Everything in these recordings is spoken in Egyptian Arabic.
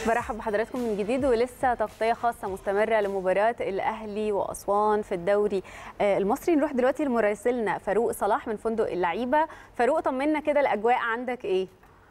برحب بحضراتكم من جديد ولسه تغطيه خاصه مستمره لمباراه الاهلي واسوان في الدوري المصري نروح دلوقتي لمراسلنا فاروق صلاح من فندق اللعيبه فاروق طمنا كده الاجواء عندك ايه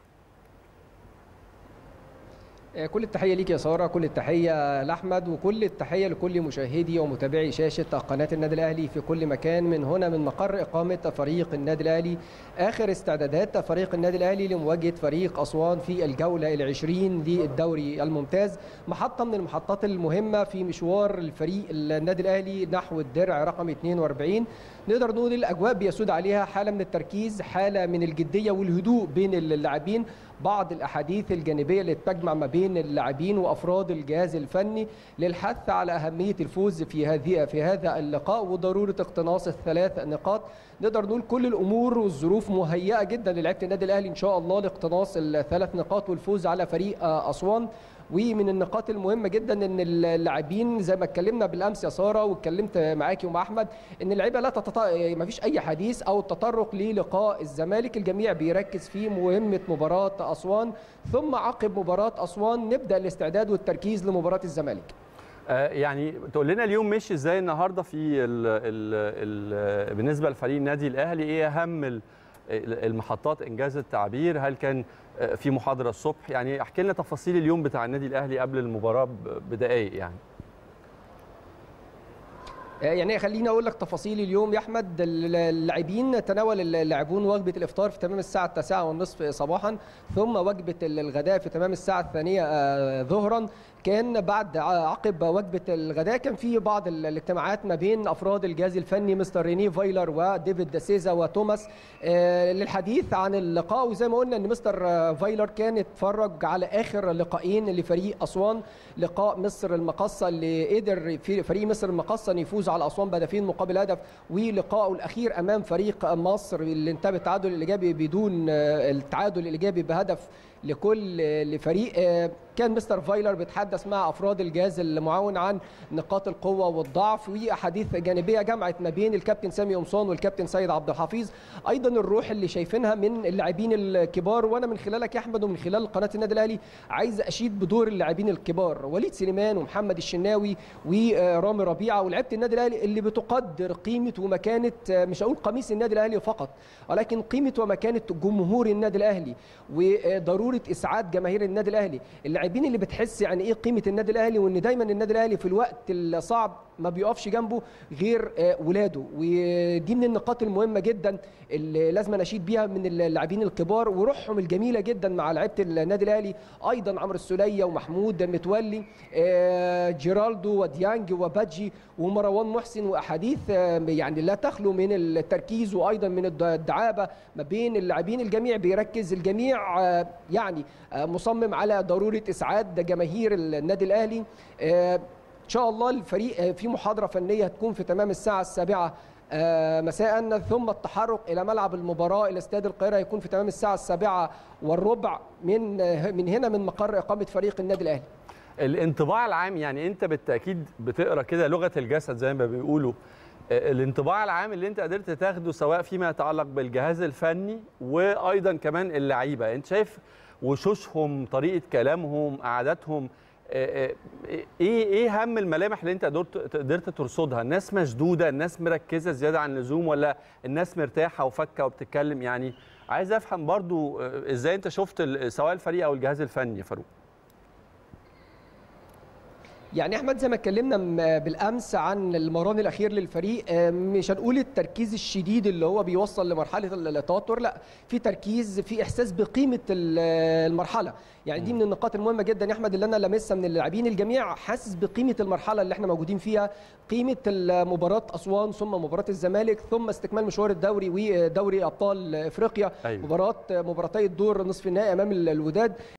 كل التحية ليك يا سارة كل التحية لأحمد وكل التحية لكل مشاهدي ومتابعي شاشة قناة النادي الأهلي في كل مكان من هنا من مقر إقامة فريق النادي الأهلي آخر استعدادات فريق النادي الأهلي لمواجهة فريق أسوان في الجولة العشرين للدوري الممتاز محطة من المحطات المهمة في مشوار الفريق النادي الأهلي نحو الدرع رقم 42 نقدر نقول الأجواء بيسود عليها حالة من التركيز حالة من الجدية والهدوء بين اللاعبين بعض الاحاديث الجانبيه اللي تجمع ما بين اللاعبين وافراد الجهاز الفني للحث على اهميه الفوز في هذه في هذا اللقاء وضروره اقتناص الثلاث نقاط نقدر نقول كل الامور والظروف مهيئه جدا للعيبه النادي الاهلي ان شاء الله لاقتناص الثلاث نقاط والفوز على فريق اسوان ومن النقاط المهمه جدا ان اللاعبين زي ما اتكلمنا بالامس يا ساره واتكلمت معاكي ومع احمد ان اللعيبه لا تتط... ما فيش اي حديث او التطرق للقاء الزمالك الجميع بيركز في مهمه مباراه اسوان ثم عقب مباراه اسوان نبدا الاستعداد والتركيز لمباراه الزمالك آه يعني تقول لنا اليوم مشي ازاي النهارده في ال ال ال بالنسبه لفريق النادي الاهلي ايه اهم المحطات انجاز التعبير هل كان في محاضره الصبح يعني احكي لنا تفاصيل اليوم بتاع النادي الاهلي قبل المباراه بدقائق يعني يعني خليني اقول لك تفاصيل اليوم يا احمد اللاعبين تناول اللاعبون وجبه الافطار في تمام الساعه التاسعة والنصف صباحا ثم وجبه الغداء في تمام الساعه الثانية ظهرا كان بعد عقب وجبه الغداء كان في بعض الاجتماعات ما بين افراد الجهاز الفني مستر ريني فايلر وديفيد داسيزا وتوماس للحديث عن اللقاء وزي ما قلنا ان مستر فايلر كان اتفرج على اخر لقاءين لفريق اسوان لقاء مصر المقصه اللي قدر في فريق مصر المقصه ان يفوز على اسوان بهدفين مقابل هدف ولقائه الاخير امام فريق مصر اللي انتهى بالتعادل الايجابي بدون التعادل الايجابي بهدف لكل لفريق كان مستر فايلر بيتحدث مع افراد الجهاز المعاون عن نقاط القوه والضعف واحاديث جانبيه جمعت ما بين الكابتن سامي قمصان والكابتن سيد عبد الحفيظ ايضا الروح اللي شايفينها من اللاعبين الكبار وانا من خلالك يا احمد ومن خلال قناه النادي الاهلي عايز اشيد بدور اللاعبين الكبار وليد سليمان ومحمد الشناوي ورامي ربيعه ولعيبه النادي الاهلي اللي بتقدر قيمه ومكانه مش هقول قميص النادي الاهلي فقط ولكن قيمه ومكانه جمهور النادي الاهلي وضروره اسعاد جماهير النادي الاهلي اللاعبين اللي بتحس يعني ايه قيمه النادي الاهلي وان دايما النادي الاهلي في الوقت الصعب ما بيقفش جنبه غير ولاده ودي من النقاط المهمه جدا اللي لازم اشيد بيها من اللاعبين الكبار وروحهم الجميله جدا مع لعيبه النادي الاهلي ايضا عمرو السوليه ومحمود متولي جيرالدو وديانج وبادجي ومروان محسن واحاديث يعني لا تخلو من التركيز وايضا من الدعابه ما بين اللاعبين الجميع بيركز الجميع يعني مصمم على ضروره اسعاد جماهير النادي الاهلي ان شاء الله الفريق في محاضره فنيه هتكون في تمام الساعه السابعه مساء ثم التحرك الى ملعب المباراه الى استاد القاهره هيكون في تمام الساعه السابعه والربع من من هنا من مقر اقامه فريق النادي الاهلي الانطباع العام يعني انت بالتاكيد بتقرا كده لغه الجسد زي ما بيقولوا الانطباع العام اللي انت قدرت تاخده سواء فيما يتعلق بالجهاز الفني وايضا كمان اللعيبه انت شايف وشوشهم طريقه كلامهم قعداتهم ايه ايه اهم الملامح اللي انت قدرت ترصدها الناس مشدوده الناس مركزه زياده عن اللزوم ولا الناس مرتاحه وفكه وبتتكلم يعني عايز افهم برضو ازاي انت شفت سواء الفريق او الجهاز الفني يا فاروق يعني احمد زي ما اتكلمنا بالامس عن المران الاخير للفريق مش هنقول التركيز الشديد اللي هو بيوصل لمرحله التوتر لا في تركيز في احساس بقيمه المرحله يعني دي من النقاط المهمه جدا يا احمد اللي انا لامسها من اللاعبين الجميع حاسس بقيمه المرحله اللي احنا موجودين فيها قيمه مباراه اسوان ثم مباراه الزمالك ثم استكمال مشوار الدوري ودوري ابطال افريقيا أيوة. مباراه مباراتي الدور نصف النهائي امام الوداد